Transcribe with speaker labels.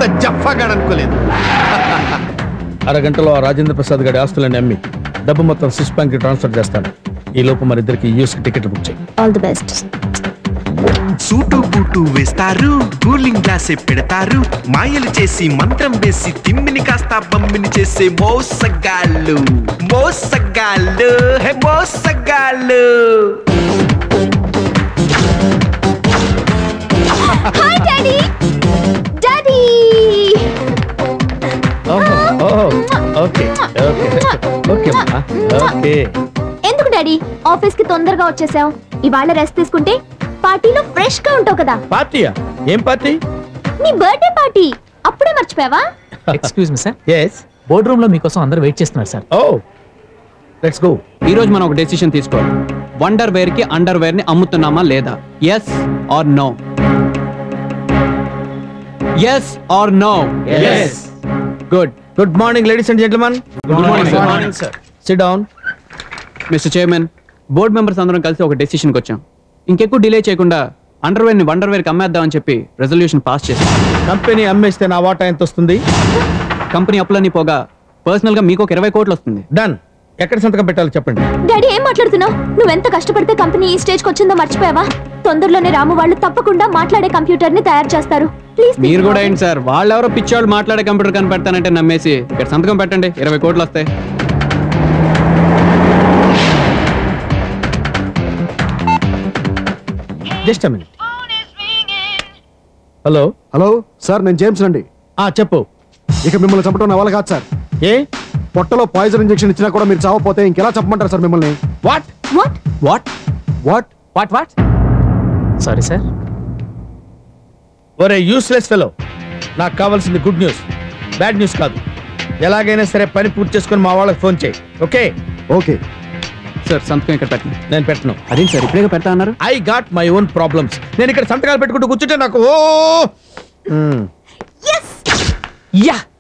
Speaker 1: జఫాగాడు అనుకోలేదు
Speaker 2: అరగంటలో ఆ రాజేంద్ర ప్రసాద్ గారి ఆస్తులని అమ్మి డబ్బు మొత్తం స్విస్ బ్యాంక్ కి ట్రాన్స్ఫర్ చేస్తాను ఈ లోపు మన ఇద్దరికి యూఎస్ కి టికెట్లు బుక్ చేయి
Speaker 3: all the best
Speaker 4: suit boot వేస్తారు కూలింగ్ గ్లాస్ పెడతారు మాయలు చేసి మంత్రం వేసి తిమ్మిని కాస్త బమ్మిని చేసే మోసగాళ్ళు మోసగాళ్ళు హే మోసగాళ్ళు
Speaker 3: hi daddy daddy
Speaker 2: okay okay okay okay
Speaker 3: ఎందుకు డాడీ ఆఫీస్ కి తొందరగా వచ్చేసావు ఇవాళ రెస్ట్ తీసుకుంటే పార్టీలో ఫ్రెష్ గా ఉంటావు కదా
Speaker 2: పార్టీయా ఏం పార్టీ
Speaker 3: నీ బర్త్డే పార్టీ అప్పుడే మర్చిపోయావా
Speaker 5: excuse me sir
Speaker 2: yes
Speaker 5: board room లో మీకోసం అందరూ వెయిట్ చేస్తున్నారు సార్
Speaker 2: ఓ లెట్స్ గో
Speaker 6: ఈ రోజు మనం ఒక డెసిషన్ తీసుకోవాలి వండర్ వేర్ కి అండర్ వేర్ ని అమ్ముతున్నామా లేదా yes or no yes or no
Speaker 2: Yes.
Speaker 6: Good
Speaker 2: good morning ladies and gentlemen
Speaker 6: good morning sir
Speaker 2: sit down
Speaker 6: mister chairman board members అందరం కలిసి ఒక డెసిషన్కి వచ్చాం ఇంకెక్కువ డిలే చేయకుండా అండర్ వేర్ ని వండర్ వేర్ కి అమ్మేద్దామని చెప్పి రెజల్యూషన్ పాస్ చేశాం
Speaker 2: కంపెనీ అమ్మేస్తే నా వాటా ఎంత వస్తుంది
Speaker 6: కంపెనీ అప్పులన్నీ పోగా పర్సనల్ గా మీకు ఒక ఇరవై కోట్లు వస్తుంది
Speaker 2: డన్ ఎక్కడ సంతకం పెట్టాలో చెప్పండి
Speaker 3: డాడీ ఏం మాట్లాడుతున్నావు నువ్వెంత కష్టపడితే కంపెనీ ఈ స్టేజ్ కి వచ్చిందో మర్చిపోయావా తొందరలోనే రాము వాళ్ళు తప్పకుండా మాట్లాడే కంప్యూటర్ ని తయారు చేస్తారు ప్లీజ్
Speaker 6: మీరు కూడా ఏంటి సార్ వాళ్ళెవరో పిచ్చోళ్ళు మాట్లాడే కంప్యూటర్ కనిపెడతానంటే నమ్మేసి ఇక్కడ సంతకం పెట్టండి ఇరవై కోట్లు వస్తాయి
Speaker 2: just minute hello
Speaker 7: hello sir నేను జేమ్స్ అండి
Speaker 2: ఆ చెప్పు
Speaker 7: ఇక మిమ్మల్ని చంపడం నా వల్ల కాదు సార్
Speaker 2: ఏ
Speaker 7: పొట్టలో పాయిజన్ ఇంజెక్షన్ ఇచ్చినా కూడా మీరు చావపోతే ఇంకెలా చెప్పమంటారు సార్ మిమ్మల్ని
Speaker 2: what
Speaker 3: what
Speaker 6: what
Speaker 7: what
Speaker 5: what what sorry sir
Speaker 2: ఒరే యూస్లెస్ ఫెలో నాకు కావాల్సింది గుడ్ న్యూస్ బ్యాడ్ న్యూస్ కాదు ఎలాగైనా సరే పని పూర్తి చేసుకొని మా వాళ్ళకి ఫోన్ చేయి ఓకే
Speaker 7: ఓకే
Speaker 6: సార్ సంతకం ఇక్కడ పెట్టండి
Speaker 2: నేను పెట్టను
Speaker 6: అదేంటి సార్ ఇప్పుడే పెడతా అన్నారు
Speaker 2: I got my own problems నేను ఇక్కడ సంతకాలు పెట్టుకుంటూ కూర్చుంటే నాకు ఓ మ్మ్.
Speaker 5: యా